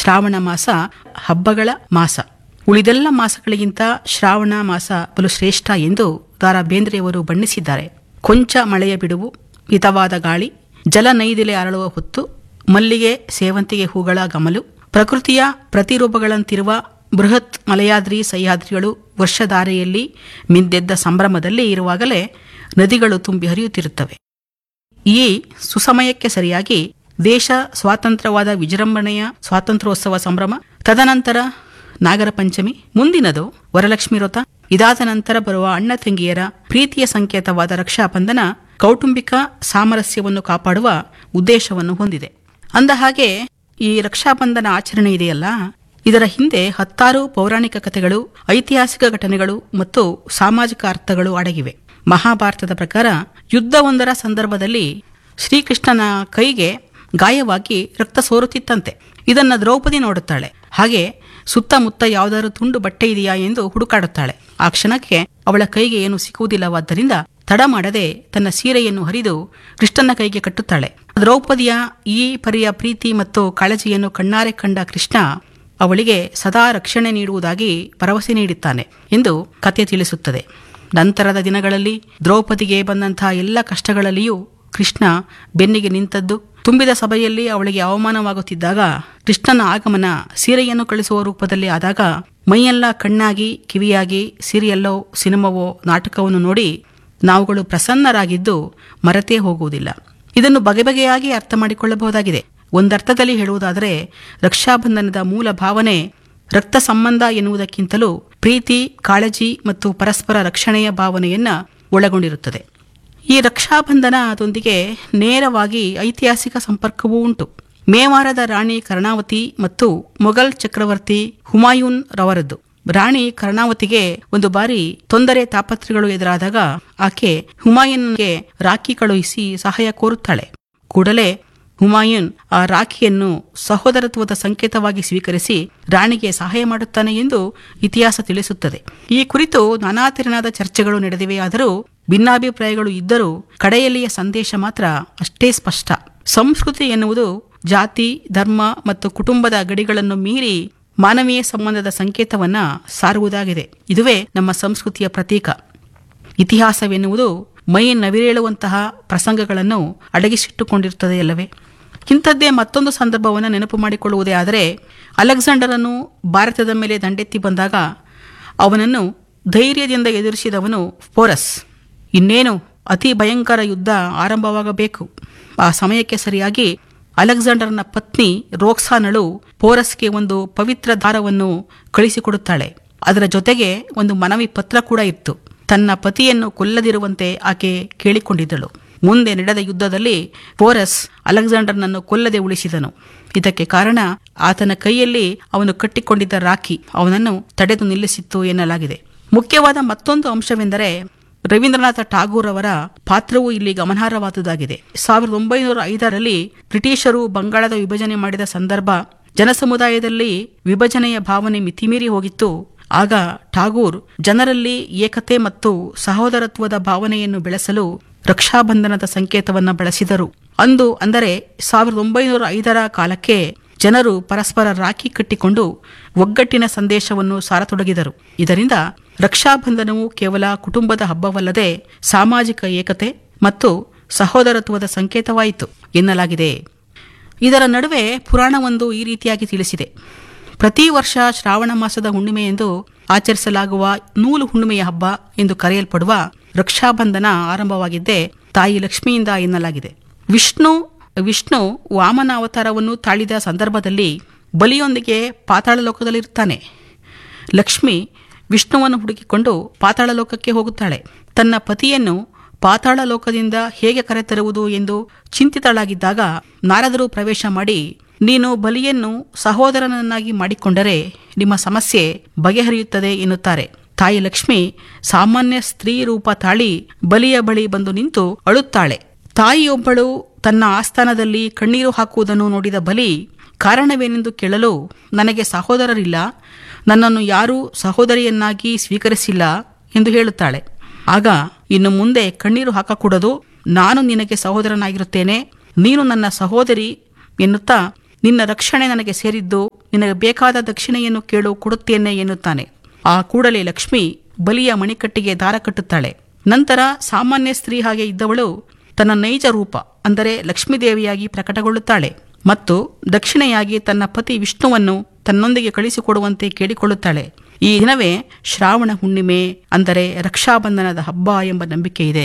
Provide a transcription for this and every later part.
ಶ್ರಾವಣ ಮಾಸ ಹಬ್ಬಗಳ ಮಾಸ ಉಳಿದೆಲ್ಲ ಮಾಸಗಳಿಗಿಂತ ಶ್ರಾವಣ ಮಾಸ ಬಲು ಶ್ರೇಷ್ಠ ಎಂದು ದಾರಾ ಬೇಂದ್ರೆಯವರು ಬಣ್ಣಿಸಿದ್ದಾರೆ ಕೊಂಚ ಮಳೆಯ ಬಿಡುವು ಹಿತವಾದ ಗಾಳಿ ಜಲ ನೈದಿಲೆ ಅರಳುವ ಹೊತ್ತು ಮಲ್ಲಿಗೆ ಸೇವಂತಿಗೆ ಹೂಗಳ ಗಮಲು ಪ್ರಕೃತಿಯ ಪ್ರತಿರೂಪಗಳಂತಿರುವ ಬೃಹತ್ ಮಲಯಾದ್ರಿ ಸಹ್ಯಾದ್ರಿಗಳು ವರ್ಷಧಾರೆಯಲ್ಲಿ ಮಿಂದೆದ್ದ ಸಂಭ್ರಮದಲ್ಲಿ ಇರುವಾಗಲೇ ನದಿಗಳು ತುಂಬಿ ಹರಿಯುತ್ತಿರುತ್ತವೆ ಈ ಸುಸಮಯಕ್ಕೆ ಸರಿಯಾಗಿ ದೇಶ ಸ್ವಾತಂತ್ರ್ಯವಾದ ವಿಜೃಂಭಣೆಯ ಸ್ವಾತಂತ್ರ್ಯೋತ್ಸವ ಸಂಭ್ರಮ ತದನಂತರ ನಾಗರ ಪಂಚಮಿ ಮುಂದಿನದು ವರಲಕ್ಷ್ಮಿ ವ್ರತ ಇದಾದ ನಂತರ ಬರುವ ಅಣ್ಣ ತಂಗಿಯರ ಪ್ರೀತಿಯ ಸಂಕೇತವಾದ ರಕ್ಷಾಬಂಧನ ಕೌಟುಂಬಿಕ ಸಾಮರಸ್ಯವನ್ನು ಕಾಪಾಡುವ ಉದ್ದೇಶವನ್ನು ಹೊಂದಿದೆ ಅಂದ ಹಾಗೆ ಈ ರಕ್ಷಾಬಂಧನ ಆಚರಣೆ ಇದೆಯಲ್ಲ ಇದರ ಹಿಂದೆ ಹತ್ತಾರು ಪೌರಾಣಿಕ ಕಥೆಗಳು ಐತಿಹಾಸಿಕ ಘಟನೆಗಳು ಮತ್ತು ಸಾಮಾಜಿಕ ಅರ್ಥಗಳು ಅಡಗಿವೆ ಮಹಾಭಾರತದ ಪ್ರಕಾರ ಯುದ್ಧವೊಂದರ ಸಂದರ್ಭದಲ್ಲಿ ಶ್ರೀಕೃಷ್ಣನ ಕೈಗೆ ಗಾಯವಾಗಿ ರಕ್ತ ಸೋರುತ್ತಿತ್ತಂತೆ ಇದನ್ನ ದ್ರೌಪದಿ ನೋಡುತ್ತಾಳೆ ಹಾಗೆ ಸುತ್ತಮುತ್ತ ಯಾವುದಾದ್ರು ತುಂಡು ಬಟ್ಟೆ ಇದೆಯಾ ಎಂದು ಹುಡುಕಾಡುತ್ತಾಳೆ ಆ ಕ್ಷಣಕ್ಕೆ ಅವಳ ಕೈಗೆ ಏನು ಸಿಕ್ಕುವುದಿಲ್ಲವಾದ್ದರಿಂದ ತಡ ಮಾಡದೆ ತನ್ನ ಸೀರೆಯನ್ನು ಹರಿದು ಕೃಷ್ಣನ ಕೈಗೆ ಕಟ್ಟುತ್ತಾಳೆ ದ್ರೌಪದಿಯ ಈ ಪರಿಯ ಪ್ರೀತಿ ಮತ್ತು ಕಾಳಜಿಯನ್ನು ಕಣ್ಣಾರೆ ಕಂಡ ಕೃಷ್ಣ ಅವಳಿಗೆ ಸದಾ ರಕ್ಷಣೆ ನೀಡುವುದಾಗಿ ಭರವಸೆ ನೀಡುತ್ತಾನೆ ಎಂದು ಕಥೆ ತಿಳಿಸುತ್ತದೆ ನಂತರದ ದಿನಗಳಲ್ಲಿ ದ್ರೌಪದಿಗೆ ಬಂದಂತಹ ಎಲ್ಲ ಕಷ್ಟಗಳಲ್ಲಿಯೂ ಕೃಷ್ಣ ಬೆನ್ನಿಗೆ ನಿಂತದ್ದು ತುಂಬಿದ ಸಭೆಯಲ್ಲಿ ಅವಳಿಗೆ ಅವಮಾನವಾಗುತ್ತಿದ್ದಾಗ ಕೃಷ್ಣನ ಆಗಮನ ಸೀರೆಯನ್ನು ಕಳಿಸುವ ರೂಪದಲ್ಲಿ ಆದಾಗ ಮೈಯೆಲ್ಲ ಕಣ್ಣಾಗಿ ಕಿವಿಯಾಗಿ ಸೀರಿಯಲ್ಲೋ ಸಿನಿಮಾವೋ ನಾಟಕವನ್ನು ನೋಡಿ ನಾವುಗಳು ಪ್ರಸನ್ನರಾಗಿದ್ದು ಮರೆತೇ ಹೋಗುವುದಿಲ್ಲ ಇದನ್ನು ಬಗೆ ಬಗೆಯಾಗಿ ಅರ್ಥ ಮಾಡಿಕೊಳ್ಳಬಹುದಾಗಿದೆ ಒಂದರ್ಥದಲ್ಲಿ ಹೇಳುವುದಾದರೆ ರಕ್ಷಾಬಂಧನದ ಮೂಲ ಭಾವನೆ ರಕ್ತ ಸಂಬಂಧ ಎನ್ನುವುದಕ್ಕಿಂತಲೂ ಪ್ರೀತಿ ಕಾಳಜಿ ಮತ್ತು ಪರಸ್ಪರ ರಕ್ಷಣೆಯ ಭಾವನೆಯನ್ನ ಒಳಗೊಂಡಿರುತ್ತದೆ ಈ ರಕ್ಷಾಬಂಧನದೊಂದಿಗೆ ನೇರವಾಗಿ ಐತಿಹಾಸಿಕ ಸಂಪರ್ಕವೂ ಉಂಟು ಮೇವಾರದ ರಾಣಿ ಕರ್ಣಾವತಿ ಮತ್ತು ಮೊಘಲ್ ಚಕ್ರವರ್ತಿ ಹುಮಾಯೂನ್ ರವರದ್ದು ರಾಣಿ ಕರ್ಣಾವತಿಗೆ ಒಂದು ಬಾರಿ ತೊಂದರೆ ತಾಪತ್ರೆಗಳು ಎದುರಾದಾಗ ಆಕೆ ಹುಮಾಯೂನ್ಗೆ ರಾಖಿ ಕಳುಹಿಸಿ ಸಹಾಯ ಕೋರುತ್ತಾಳೆ ಕೂಡಲೇ ಹುಮಾಯೂನ್ ಆ ರಾಖಿಯನ್ನು ಸಹೋದರತ್ವದ ಸಂಕೇತವಾಗಿ ಸ್ವೀಕರಿಸಿ ರಾಣಿಗೆ ಸಹಾಯ ಮಾಡುತ್ತಾನೆ ಎಂದು ಇತಿಹಾಸ ತಿಳಿಸುತ್ತದೆ ಈ ಕುರಿತು ನಾನಾ ತೆರನಾದ ಚರ್ಚೆಗಳು ನಡೆದಿವೆಯಾದರೂ ಭಿನ್ನಾಭಿಪ್ರಾಯಗಳು ಇದ್ದರೂ ಕಡೆಯಲ್ಲಿಯ ಸಂದೇಶ ಮಾತ್ರ ಅಷ್ಟೇ ಸ್ಪಷ್ಟ ಸಂಸ್ಕೃತಿ ಎನ್ನುವುದು ಜಾತಿ ಧರ್ಮ ಮತ್ತು ಕುಟುಂಬದ ಗಡಿಗಳನ್ನು ಮೀರಿ ಮಾನವೀಯ ಸಂಬಂಧದ ಸಂಕೇತವನ್ನ ಸಾರುವುದಾಗಿದೆ ಇದುವೇ ನಮ್ಮ ಸಂಸ್ಕೃತಿಯ ಪ್ರತೀಕ ಇತಿಹಾಸವೆನ್ನುವುದು ಮೈ ನವಿರೇಳುವಂತಹ ಪ್ರಸಂಗಗಳನ್ನು ಅಡಗಿಸಿಟ್ಟುಕೊಂಡಿರುತ್ತದೆ ಅಲ್ಲವೇ ಇಂಥದ್ದೇ ಮತ್ತೊಂದು ಸಂದರ್ಭವನ್ನು ನೆನಪು ಮಾಡಿಕೊಳ್ಳುವುದೇ ಆದರೆ ಅಲೆಕ್ಸಾಂಡರನು ಭಾರತದ ಮೇಲೆ ದಂಡೆತ್ತಿ ಬಂದಾಗ ಅವನನ್ನು ಧೈರ್ಯದಿಂದ ಎದುರಿಸಿದವನು ಪೋರಸ್ ಇನ್ನೇನು ಅತಿ ಭಯಂಕರ ಯುದ್ಧ ಆರಂಭವಾಗಬೇಕು ಆ ಸಮಯಕ್ಕೆ ಸರಿಯಾಗಿ ಅಲೆಕ್ಸಾಂಡರ್ನ ಪತ್ನಿ ರೋಕ್ಸಾನಳು ಪೋರಸ್ಗೆ ಒಂದು ಪವಿತ್ರ ದಾರವನ್ನು ಕಳಿಸಿಕೊಡುತ್ತಾಳೆ ಅದರ ಜೊತೆಗೆ ಒಂದು ಮನವಿ ಪತ್ರ ಕೂಡ ಇತ್ತು ತನ್ನ ಪತಿಯನ್ನು ಕೊಲ್ಲದಿರುವಂತೆ ಆಕೆ ಕೇಳಿಕೊಂಡಿದ್ದಳು ಮುಂದೆ ನಡೆದ ಯುದ್ಧದಲ್ಲಿ ಪೋರಸ್ ಅಲೆಕ್ಸಾಂಡರ್ನನ್ನು ಕೊಲ್ಲದೆ ಉಳಿಸಿದನು ಇದಕ್ಕೆ ಕಾರಣ ಆತನ ಕೈಯಲ್ಲಿ ಅವನು ಕಟ್ಟಿಕೊಂಡಿದ್ದ ರಾಖಿ ಅವನನ್ನು ತಡೆದು ನಿಲ್ಲಿಸಿತ್ತು ಎನ್ನಲಾಗಿದೆ ಮುಖ್ಯವಾದ ಮತ್ತೊಂದು ಅಂಶವೆಂದರೆ ರವೀಂದ್ರನಾಥ ಠಾಗೂರ್ ಅವರ ಪಾತ್ರವು ಇಲ್ಲಿ ಗಮನಾರ್ಹವಾದುದಾಗಿದೆ ಸಾವಿರದ ಒಂಬೈನೂರ ಐದರಲ್ಲಿ ಬ್ರಿಟಿಷರು ಬಂಗಾಳದ ವಿಭಜನೆ ಮಾಡಿದ ಸಂದರ್ಭ ಜನಸಮುದಾಯದಲ್ಲಿ ವಿಭಜನೆಯ ಭಾವನೆ ಮಿತಿಮೀರಿ ಹೋಗಿತ್ತು ಆಗ ಠಾಗೂರ್ ಜನರಲ್ಲಿ ಏಕತೆ ಮತ್ತು ಸಹೋದರತ್ವದ ಭಾವನೆಯನ್ನು ಬೆಳೆಸಲು ರಕ್ಷಾಬಂಧನದ ಸಂಕೇತವನ್ನ ಬಳಸಿದರು ಅಂದು ಅಂದರೆ ಸಾವಿರದ ಒಂಬೈನೂರ ಐದರ ಕಾಲಕ್ಕೆ ಜನರು ಪರಸ್ಪರ ರಾಖಿ ಕಟ್ಟಿಕೊಂಡು ಒಗ್ಗಟ್ಟಿನ ಸಂದೇಶವನ್ನು ಸಾರತೊಡಗಿದರು ಇದರಿಂದ ರಕ್ಷಾಬಂಧನವು ಕೇವಲ ಕುಟುಂಬದ ಹಬ್ಬವಲ್ಲದೆ ಸಾಮಾಜಿಕ ಏಕತೆ ಮತ್ತು ಸಹೋದರತ್ವದ ಸಂಕೇತವಾಯಿತು ಎನ್ನಲಾಗಿದೆ ಇದರ ನಡುವೆ ಪುರಾಣವೊಂದು ಈ ರೀತಿಯಾಗಿ ತಿಳಿಸಿದೆ ಪ್ರತಿ ವರ್ಷ ಶ್ರಾವಣ ಮಾಸದ ಹುಣ್ಣಿಮೆ ಎಂದು ಆಚರಿಸಲಾಗುವ ನೂಲು ಹುಣ್ಣಿಮೆಯ ಹಬ್ಬ ಎಂದು ಕರೆಯಲ್ಪಡುವ ರಕ್ಷಾಬಂಧನ ಆರಂಭವಾಗಿದ್ದೇ ತಾಯಿ ಲಕ್ಷ್ಮಿಯಿಂದ ಎನ್ನಲಾಗಿದೆ ವಿಷ್ಣು ವಿಷ್ಣು ವಾಮನ ಅವತಾರವನ್ನು ತಾಳಿದ ಸಂದರ್ಭದಲ್ಲಿ ಬಲಿಯೊಂದಿಗೆ ಪಾತಾಳ ಲೋಕದಲ್ಲಿರುತ್ತಾನೆ ಲಕ್ಷ್ಮಿ ವಿಷ್ಣುವನ್ನು ಹುಡುಕಿಕೊಂಡು ಪಾತಾಳ ಲೋಕಕ್ಕೆ ಹೋಗುತ್ತಾಳೆ ತನ್ನ ಪತಿಯನ್ನು ಪಾತಾಳ ಲೋಕದಿಂದ ಹೇಗೆ ಕರೆತರುವುದು ಎಂದು ಚಿಂತಿತಳಾಗಿದ್ದಾಗ ನಾರದರು ಪ್ರವೇಶ ಮಾಡಿ ನೀನು ಬಲಿಯನ್ನು ಸಹೋದರನನ್ನಾಗಿ ಮಾಡಿಕೊಂಡರೆ ನಿಮ್ಮ ಸಮಸ್ಯೆ ಬಗೆಹರಿಯುತ್ತದೆ ಎನ್ನುತ್ತಾರೆ ತಾಯಿ ಲಕ್ಷ್ಮಿ ಸಾಮಾನ್ಯ ಸ್ತ್ರೀ ರೂಪ ತಾಳಿ ಬಲಿಯ ಬಳಿ ಬಂದು ನಿಂತು ಅಳುತ್ತಾಳೆ ತಾಯಿಯೊಬ್ಬಳು ತನ್ನ ಆಸ್ಥಾನದಲ್ಲಿ ಕಣ್ಣೀರು ಹಾಕುವುದನ್ನು ನೋಡಿದ ಬಲಿ ಕಾರಣವೇನೆಂದು ಕೇಳಲು ನನಗೆ ಸಹೋದರರಿಲ್ಲ ನನ್ನನ್ನು ಯಾರೂ ಸಹೋದರಿಯನ್ನಾಗಿ ಸ್ವೀಕರಿಸಿಲ್ಲ ಎಂದು ಹೇಳುತ್ತಾಳೆ ಆಗ ಇನ್ನು ಮುಂದೆ ಕಣ್ಣೀರು ಹಾಕಕೂಡದು ನಾನು ನಿನಗೆ ಸಹೋದರನಾಗಿರುತ್ತೇನೆ ನೀನು ನನ್ನ ಸಹೋದರಿ ಎನ್ನುತ್ತಾ ನಿನ್ನ ರಕ್ಷಣೆ ನನಗೆ ಸೇರಿದ್ದು ನಿನಗೆ ಬೇಕಾದ ದಕ್ಷಿಣೆಯನ್ನು ಕೇಳು ಕೊಡುತ್ತೇನೆ ಎನ್ನುತ್ತಾನೆ ಆ ಕೂಡಲೇ ಲಕ್ಷ್ಮಿ ಬಲಿಯ ಮಣಿಕಟ್ಟಿಗೆ ದಾರ ಕಟ್ಟುತ್ತಾಳೆ ನಂತರ ಸಾಮಾನ್ಯ ಸ್ತ್ರೀ ಹಾಗೆ ಇದ್ದವಳು ತನ್ನ ನೈಜ ರೂಪ ಅಂದರೆ ಲಕ್ಷ್ಮೀದೇವಿಯಾಗಿ ಪ್ರಕಟಗೊಳ್ಳುತ್ತಾಳೆ ಮತ್ತು ದಕ್ಷಿಣೆಯಾಗಿ ತನ್ನ ಪತಿ ವಿಷ್ಣುವನ್ನು ತನ್ನೊಂದಿಗೆ ಕಳಿಸಿಕೊಡುವಂತೆ ಕೇಳಿಕೊಳ್ಳುತ್ತಾಳೆ ಈ ದಿನವೇ ಶ್ರಾವಣ ಹುಣ್ಣಿಮೆ ಅಂದರೆ ರಕ್ಷಾಬಂಧನದ ಹಬ್ಬ ಎಂಬ ನಂಬಿಕೆ ಇದೆ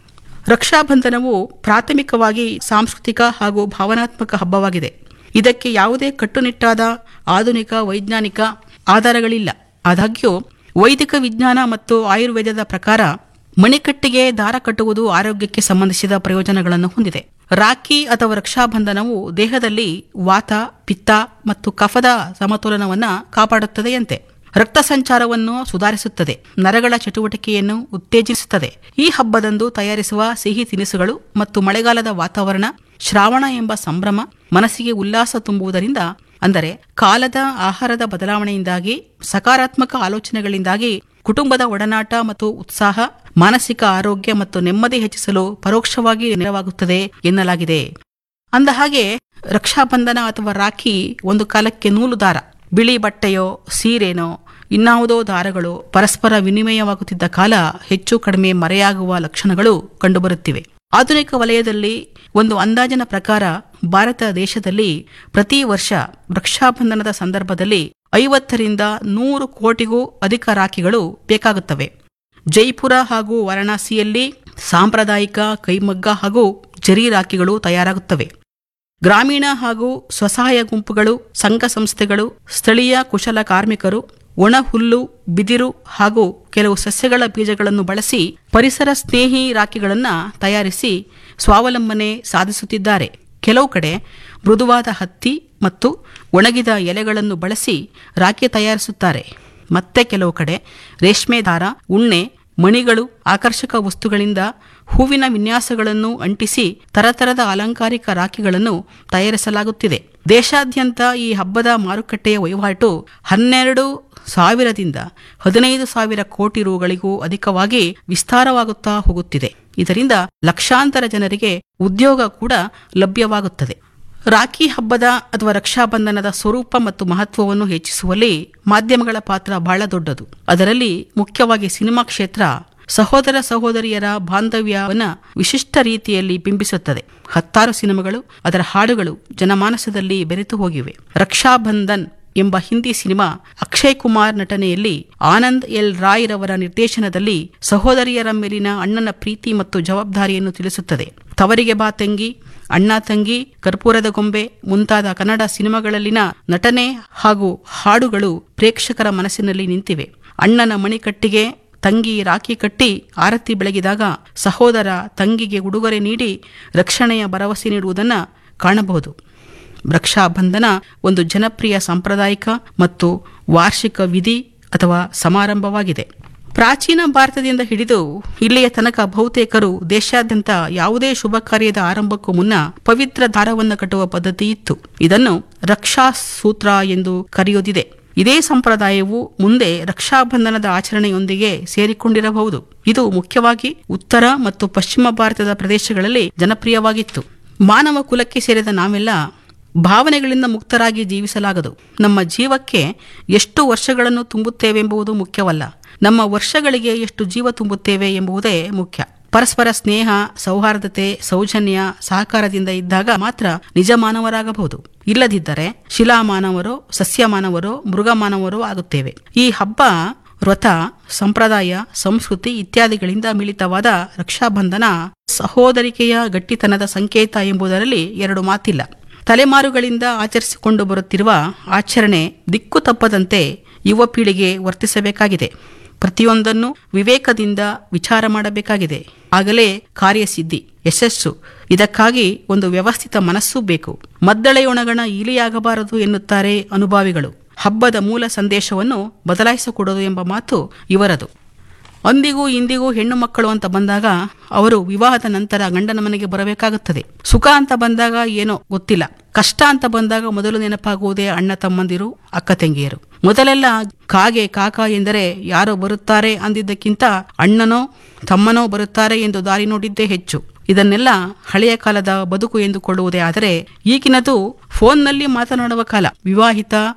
ರಕ್ಷಾಬಂಧನವು ಪ್ರಾಥಮಿಕವಾಗಿ ಸಾಂಸ್ಕೃತಿಕ ಹಾಗೂ ಭಾವನಾತ್ಮಕ ಹಬ್ಬವಾಗಿದೆ ಇದಕ್ಕೆ ಯಾವುದೇ ಕಟ್ಟುನಿಟ್ಟಾದ ಆಧುನಿಕ ವೈಜ್ಞಾನಿಕ ಆಧಾರಗಳಿಲ್ಲ ಆದಾಗ್ಯೂ ವೈದಿಕ ವಿಜ್ಞಾನ ಮತ್ತು ಆಯುರ್ವೇದದ ಪ್ರಕಾರ ಮಣಿಕಟ್ಟಿಗೆ ದಾರ ಕಟ್ಟುವುದು ಆರೋಗ್ಯಕ್ಕೆ ಸಂಬಂಧಿಸಿದ ಪ್ರಯೋಜನಗಳನ್ನು ಹೊಂದಿದೆ ರಾಖಿ ಅಥವಾ ರಕ್ಷಾಬಂಧನವು ದೇಹದಲ್ಲಿ ವಾತ ಪಿತ್ತ ಮತ್ತು ಕಫದ ಸಮತೋಲನವನ್ನು ಕಾಪಾಡುತ್ತದೆಯಂತೆ ರಕ್ತ ಸಂಚಾರವನ್ನು ಸುಧಾರಿಸುತ್ತದೆ ನರಗಳ ಚಟುವಟಿಕೆಯನ್ನು ಉತ್ತೇಜಿಸುತ್ತದೆ ಈ ಹಬ್ಬದಂದು ತಯಾರಿಸುವ ಸಿಹಿ ತಿನಿಸುಗಳು ಮತ್ತು ಮಳೆಗಾಲದ ವಾತಾವರಣ ಶ್ರಾವಣ ಎಂಬ ಸಂಭ್ರಮ ಮನಸ್ಸಿಗೆ ಉಲ್ಲಾಸ ತುಂಬುವುದರಿಂದ ಅಂದರೆ ಕಾಲದ ಆಹಾರದ ಬದಲಾವಣೆಯಿಂದಾಗಿ ಸಕಾರಾತ್ಮಕ ಆಲೋಚನೆಗಳಿಂದಾಗಿ ಕುಟುಂಬದ ಒಡನಾಟ ಮತ್ತು ಉತ್ಸಾಹ ಮಾನಸಿಕ ಆರೋಗ್ಯ ಮತ್ತು ನೆಮ್ಮದಿ ಹೆಚ್ಚಿಸಲು ಪರೋಕ್ಷವಾಗಿ ನೆರವಾಗುತ್ತದೆ ಎನ್ನಲಾಗಿದೆ ಅಂದಹಾಗೆ ರಕ್ಷಾಬಂಧನ ಅಥವಾ ರಾಖಿ ಒಂದು ಕಾಲಕ್ಕೆ ನೂಲು ದಾರ ಬಿಳಿ ಬಟ್ಟೆಯೋ ಸೀರೆನೋ ಇನ್ನಾವುದೋ ದಾರಗಳು ಪರಸ್ಪರ ವಿನಿಮಯವಾಗುತ್ತಿದ್ದ ಕಾಲ ಹೆಚ್ಚು ಕಡಿಮೆ ಮರೆಯಾಗುವ ಲಕ್ಷಣಗಳು ಕಂಡುಬರುತ್ತಿವೆ ಆಧುನಿಕ ವಲಯದಲ್ಲಿ ಒಂದು ಅಂದಾಜಿನ ಪ್ರಕಾರ ಭಾರತ ದೇಶದಲ್ಲಿ ಪ್ರತಿ ವರ್ಷ ರಕ್ಷಾಬಂಧನದ ಸಂದರ್ಭದಲ್ಲಿ ಐವತ್ತರಿಂದ ನೂರು ಕೋಟಿಗೂ ಅಧಿಕ ರಾಖಿಗಳು ಬೇಕಾಗುತ್ತವೆ ಜೈಪುರ ಹಾಗೂ ವಾರಣಾಸಿಯಲ್ಲಿ ಸಾಂಪ್ರದಾಯಿಕ ಕೈಮಗ್ಗ ಹಾಗೂ ಜರಿ ರಾಖಿಗಳು ತಯಾರಾಗುತ್ತವೆ ಗ್ರಾಮೀಣ ಹಾಗೂ ಸ್ವಸಹಾಯ ಗುಂಪುಗಳು ಸಂಘ ಸಂಸ್ಥೆಗಳು ಸ್ಥಳೀಯ ಕುಶಲ ಕಾರ್ಮಿಕರು ಒಣ ಹುಲ್ಲು ಬಿದಿರು ಹಾಗೂ ಕೆಲವು ಸಸ್ಯಗಳ ಬೀಜಗಳನ್ನು ಬಳಸಿ ಪರಿಸರ ಸ್ನೇಹಿ ರಾಖಿಗಳನ್ನು ತಯಾರಿಸಿ ಸ್ವಾವಲಂಬನೆ ಸಾಧಿಸುತ್ತಿದ್ದಾರೆ ಕೆಲವು ಕಡೆ ಮೃದುವಾದ ಹತ್ತಿ ಮತ್ತು ಒಣಗಿದ ಎಲೆಗಳನ್ನು ಬಳಸಿ ರಾಖಿ ತಯಾರಿಸುತ್ತಾರೆ ಮತ್ತೆ ಕೆಲವು ಕಡೆ ರೇಷ್ಮೆ ದಾರ ಉಣ್ಣೆ ಮಣಿಗಳು ಆಕರ್ಷಕ ವಸ್ತುಗಳಿಂದ ಹೂವಿನ ವಿನ್ಯಾಸಗಳನ್ನು ಅಂಟಿಸಿ ತರತರದ ಅಲಂಕಾರಿಕ ರಾಖಿಗಳನ್ನು ತಯಾರಿಸಲಾಗುತ್ತಿದೆ ದೇಶಾದ್ಯಂತ ಈ ಹಬ್ಬದ ಮಾರುಕಟ್ಟೆಯ ವಹಿವಾಟು ಹನ್ನೆರಡು ಸಾವಿರದಿಂದ ಹದಿನೈದು ಸಾವಿರ ಕೋಟಿ ರುಗಳಿಗೂ ಅಧಿಕವಾಗಿ ವಿಸ್ತಾರವಾಗುತ್ತಾ ಹೋಗುತ್ತಿದೆ ಇದರಿಂದ ಲಕ್ಷಾಂತರ ಜನರಿಗೆ ಉದ್ಯೋಗ ಕೂಡ ಲಭ್ಯವಾಗುತ್ತದೆ ರಾಖಿ ಹಬ್ಬದ ಅಥವಾ ರಕ್ಷಾಬಂಧನದ ಸ್ವರೂಪ ಮತ್ತು ಮಹತ್ವವನ್ನು ಹೆಚ್ಚಿಸುವಲ್ಲಿ ಮಾಧ್ಯಮಗಳ ಪಾತ್ರ ಬಹಳ ದೊಡ್ಡದು ಅದರಲ್ಲಿ ಮುಖ್ಯವಾಗಿ ಸಿನಿಮಾ ಕ್ಷೇತ್ರ ಸಹೋದರ ಸಹೋದರಿಯರ ಬಾಂಧವ್ಯವನ್ನ ವಿಶಿಷ್ಟ ರೀತಿಯಲ್ಲಿ ಬಿಂಬಿಸುತ್ತದೆ ಹತ್ತಾರು ಸಿನಿಮಾಗಳು ಅದರ ಹಾಡುಗಳು ಜನಮಾನಸದಲ್ಲಿ ಬೆರೆತು ಹೋಗಿವೆ ರಕ್ಷಾಬಂಧನ್ ಎಂಬ ಹಿಂದಿ ಸಿನಿಮಾ ಅಕ್ಷಯ್ ಕುಮಾರ್ ನಟನೆಯಲ್ಲಿ ಆನಂದ್ ಎಲ್ ರಾಯ್ ರವರ ನಿರ್ದೇಶನದಲ್ಲಿ ಸಹೋದರಿಯರ ಮೇಲಿನ ಅಣ್ಣನ ಪ್ರೀತಿ ಮತ್ತು ಜವಾಬ್ದಾರಿಯನ್ನು ತಿಳಿಸುತ್ತದೆ ತವರಿಗೆ ಬಾ ತಂಗಿ ಅಣ್ಣ ತಂಗಿ ಕರ್ಪೂರದ ಗೊಂಬೆ ಮುಂತಾದ ಕನ್ನಡ ಸಿನಿಮಾಗಳಲ್ಲಿನ ನಟನೆ ಹಾಗೂ ಹಾಡುಗಳು ಪ್ರೇಕ್ಷಕರ ಮನಸ್ಸಿನಲ್ಲಿ ನಿಂತಿವೆ ಅಣ್ಣನ ಮಣಿಕಟ್ಟಿಗೆ ತಂಗಿ ರಾಖಿ ಕಟ್ಟಿ ಆರತಿ ಬೆಳಗಿದಾಗ ಸಹೋದರ ತಂಗಿಗೆ ಉಡುಗೊರೆ ನೀಡಿ ರಕ್ಷಣೆಯ ಭರವಸೆ ನೀಡುವುದನ್ನು ಕಾಣಬಹುದು ರಕ್ಷಾಬಂಧನ ಒಂದು ಜನಪ್ರಿಯ ಸಾಂಪ್ರದಾಯಿಕ ಮತ್ತು ವಾರ್ಷಿಕ ವಿಧಿ ಅಥವಾ ಸಮಾರಂಭವಾಗಿದೆ ಪ್ರಾಚೀನ ಭಾರತದಿಂದ ಹಿಡಿದು ಇಲ್ಲಿಯ ತನಕ ಬಹುತೇಕರು ದೇಶಾದ್ಯಂತ ಯಾವುದೇ ಶುಭ ಕಾರ್ಯದ ಆರಂಭಕ್ಕೂ ಮುನ್ನ ಪವಿತ್ರ ದಾರವನ್ನು ಕಟ್ಟುವ ಪದ್ಧತಿ ಇತ್ತು ಇದನ್ನು ರಕ್ಷಾ ಸೂತ್ರ ಎಂದು ಕರೆಯುವುದಿದೆ ಇದೇ ಸಂಪ್ರದಾಯವು ಮುಂದೆ ರಕ್ಷಾಬಂಧನದ ಆಚರಣೆಯೊಂದಿಗೆ ಸೇರಿಕೊಂಡಿರಬಹುದು ಇದು ಮುಖ್ಯವಾಗಿ ಉತ್ತರ ಮತ್ತು ಪಶ್ಚಿಮ ಭಾರತದ ಪ್ರದೇಶಗಳಲ್ಲಿ ಜನಪ್ರಿಯವಾಗಿತ್ತು ಮಾನವ ಕುಲಕ್ಕೆ ಸೇರಿದ ನಾವೆಲ್ಲ ಭಾವನೆಗಳಿಂದ ಮುಕ್ತರಾಗಿ ಜೀವಿಸಲಾಗದು ನಮ್ಮ ಜೀವಕ್ಕೆ ಎಷ್ಟು ವರ್ಷಗಳನ್ನು ತುಂಬುತ್ತೇವೆಂಬುದು ಮುಖ್ಯವಲ್ಲ ನಮ್ಮ ವರ್ಷಗಳಿಗೆ ಎಷ್ಟು ಜೀವ ತುಂಬುತ್ತೇವೆ ಎಂಬುದೇ ಮುಖ್ಯ ಪರಸ್ಪರ ಸ್ನೇಹ ಸೌಹಾರ್ದತೆ ಸೌಜನ್ಯ ಸಹಕಾರದಿಂದ ಇದ್ದಾಗ ಮಾತ್ರ ನಿಜ ಮಾನವರಾಗಬಹುದು ಇಲ್ಲದಿದ್ದರೆ ಶಿಲಾಮಾನವರೋ ಸಸ್ಯಮಾನವರೋ ಮೃಗಮಾನವರೋ ಆಗುತ್ತೇವೆ ಈ ಹಬ್ಬ ವ್ರತ ಸಂಪ್ರದಾಯ ಸಂಸ್ಕೃತಿ ಇತ್ಯಾದಿಗಳಿಂದ ಮಿಳಿತವಾದ ರಕ್ಷಾಬಂಧನ ಸಹೋದರಿಕೆಯ ಗಟ್ಟಿತನದ ಸಂಕೇತ ಎಂಬುದರಲ್ಲಿ ಎರಡು ಮಾತಿಲ್ಲ ತಲೆಮಾರುಗಳಿಂದ ಆಚರಿಸಿಕೊಂಡು ಬರುತ್ತಿರುವ ಆಚರಣೆ ದಿಕ್ಕು ತಪ್ಪದಂತೆ ಯುವ ಪೀಳಿಗೆ ವರ್ತಿಸಬೇಕಾಗಿದೆ ಪ್ರತಿಯೊಂದನ್ನು ವಿವೇಕದಿಂದ ವಿಚಾರ ಮಾಡಬೇಕಾಗಿದೆ ಆಗಲೇ ಕಾರ್ಯಸಿದ್ಧಿ ಯಶಸ್ಸು ಇದಕ್ಕಾಗಿ ಒಂದು ವ್ಯವಸ್ಥಿತ ಮನಸ್ಸೂ ಬೇಕು ಮದ್ದಳೆಯೊಣಗಣ ಈಲಿಯಾಗಬಾರದು ಎನ್ನುತ್ತಾರೆ ಅನುಭಾವಿಗಳು ಹಬ್ಬದ ಮೂಲ ಸಂದೇಶವನ್ನು ಬದಲಾಯಿಸಿಕೊಡೋದು ಎಂಬ ಮಾತು ಇವರದು ಅಂದಿಗೂ ಇಂದಿಗೂ ಹೆಣ್ಣು ಮಕ್ಕಳು ಅಂತ ಬಂದಾಗ ಅವರು ವಿವಾಹದ ನಂತರ ಗಂಡನ ಮನೆಗೆ ಬರಬೇಕಾಗುತ್ತದೆ ಸುಖ ಅಂತ ಬಂದಾಗ ಏನೋ ಗೊತ್ತಿಲ್ಲ ಕಷ್ಟ ಅಂತ ಬಂದಾಗ ಮೊದಲು ನೆನಪಾಗುವುದೇ ಅಣ್ಣ ತಮ್ಮಂದಿರು ಅಕ್ಕ ತಂಗಿಯರು ಮೊದಲೆಲ್ಲ ಕಾಗೆ ಕಾಕ ಎಂದರೆ ಯಾರೋ ಬರುತ್ತಾರೆ ಅಂದಿದ್ದಕ್ಕಿಂತ ಅಣ್ಣನೋ ತಮ್ಮನೋ ಬರುತ್ತಾರೆ ಎಂದು ದಾರಿ ನೋಡಿದ್ದೇ ಹೆಚ್ಚು ಇದನ್ನೆಲ್ಲ ಹಳೆಯ ಕಾಲದ ಬದುಕು ಎಂದುಕೊಳ್ಳುವುದೇ ಆದರೆ ಈಗಿನದು ಫೋನ್ನಲ್ಲಿ ಮಾತನಾಡುವ ಕಾಲ ವಿವಾಹಿತ